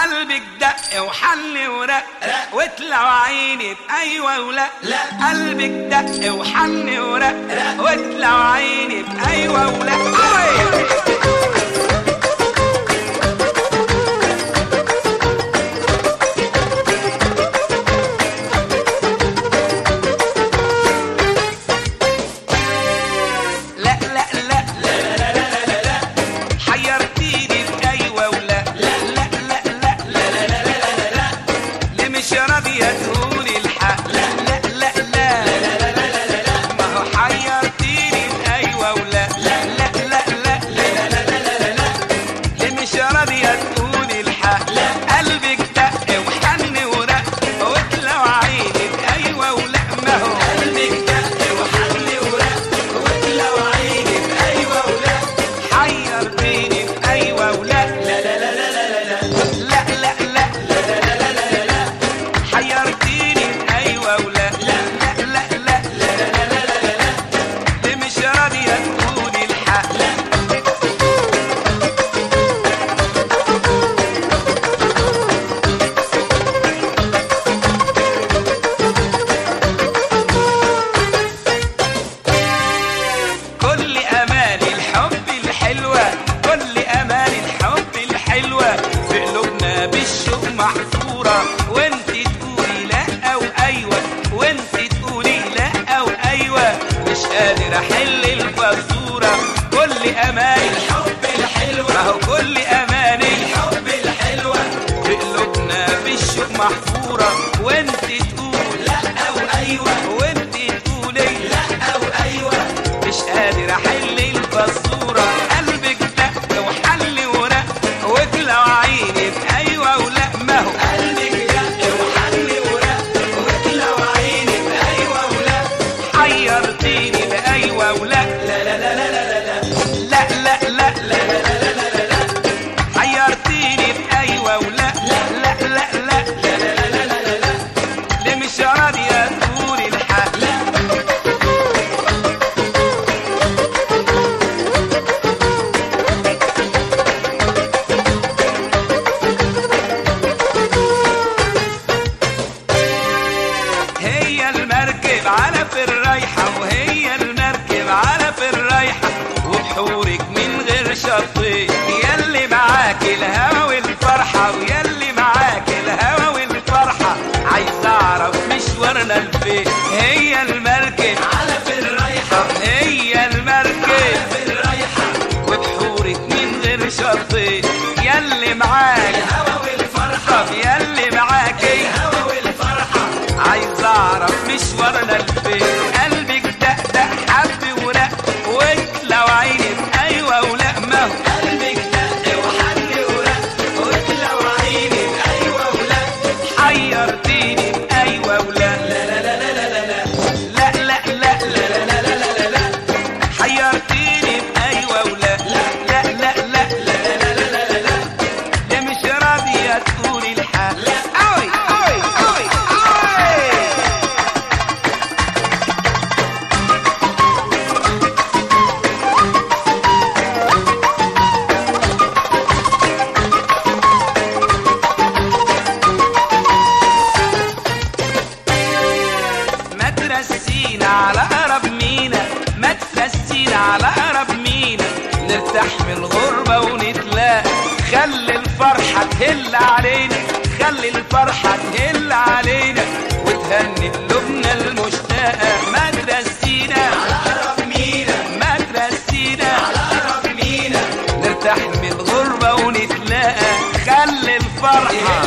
قلبك دق وحل ورق وطلع عيني بأيوة ولا لا. قلبك دق وحل ورق وطلع عيني بأيوة ولا أوي. لا لا لا حيرتيني بأيوة ولا لا لا لا لا لا لا لا لا ليه مش راضية تقولي الحق لا لا لا لا ما هو حيرتيني بأيوة ولا لا لا لا لا ليه مش راضية تقولي الحق قلبك دق وحن ورق وطلع عيني بأيوة ولا ما هو قلبك دق وحن ورق وطلع عيني بأيوة ولا حيرتيني بأيوة ولا لا لا لا لا لا لا لا لا لا لا حيرتيني بأيوة ولا لا لا لا لا لا لا لا لا ليه مش راضية تقولي الحق كل امال الحب الحلوه كل امال الحب الحلوه في قلوبنا بالشوق محفوره وانت تقولي لا او ايوه وانت تقولي لا او ايوه مش قادر احل الفزوره كل امال الحب الحلوه ما هو كل امال الحب الحلوه في قلوبنا بالشوق محفوره وانت تقول لا او ايوه وانت تقولي لا او ايوه مش قادر احل الفزوره قلبك دق وحل ورق وطلع عيني بايوه ولا ما هو قلبك دق وحل ورق وطلع عيني بايوه ولا حيرتيني بايوه ولا لا لا لا لا لا لا لا لا لا لا لا لا لا حيرتيني بايوه ولا لا لا لا لا لا لا لا لا لا ليه مش راضيه تقولي الحق لا هي المركب على في الرايحة وهي المركب على في الرايحة وبحورك من غير شطين ياللي معاك الهوى والفرحة وياللي معاك الهوى والفرحة عايز اعرف مشوارنا لفين هي المركب على في الرايحة هي المركب في الرايحة وبحورك من غير شطين ياللي معاك الهوى والفرحة ياللي معاك الهوى والفرحة عايز اعرف مشوارنا لفين قلبك دق دق حب ورق وطلع عيني ايوه ولا ما هو قلبك دق وحب ورق وطلع عيني ايوه ولا حيرتيني ايوه ولا لا لا لا لا لا لا لا لا لا لا لا لا لا لا حيرتيني بايوه ولا لا لا لا لا لا لا لا لا لا لا ليه مش راضيه تقولي الحق لا اوي اوي اوي اوي ما ترسينا على أقرب مينا ما ترسينا على أقرب مينا نرتاح من الغربة ونتلاقى خلي الفرحة تهل علينا خلي الفرحة تهل علينا وتهني قلوبنا المشتاقة ما ترسينا على أقرب مينا ما ترسينا على أقرب مينا نرتاح من الغربة ونتلاقى خلي الفرحة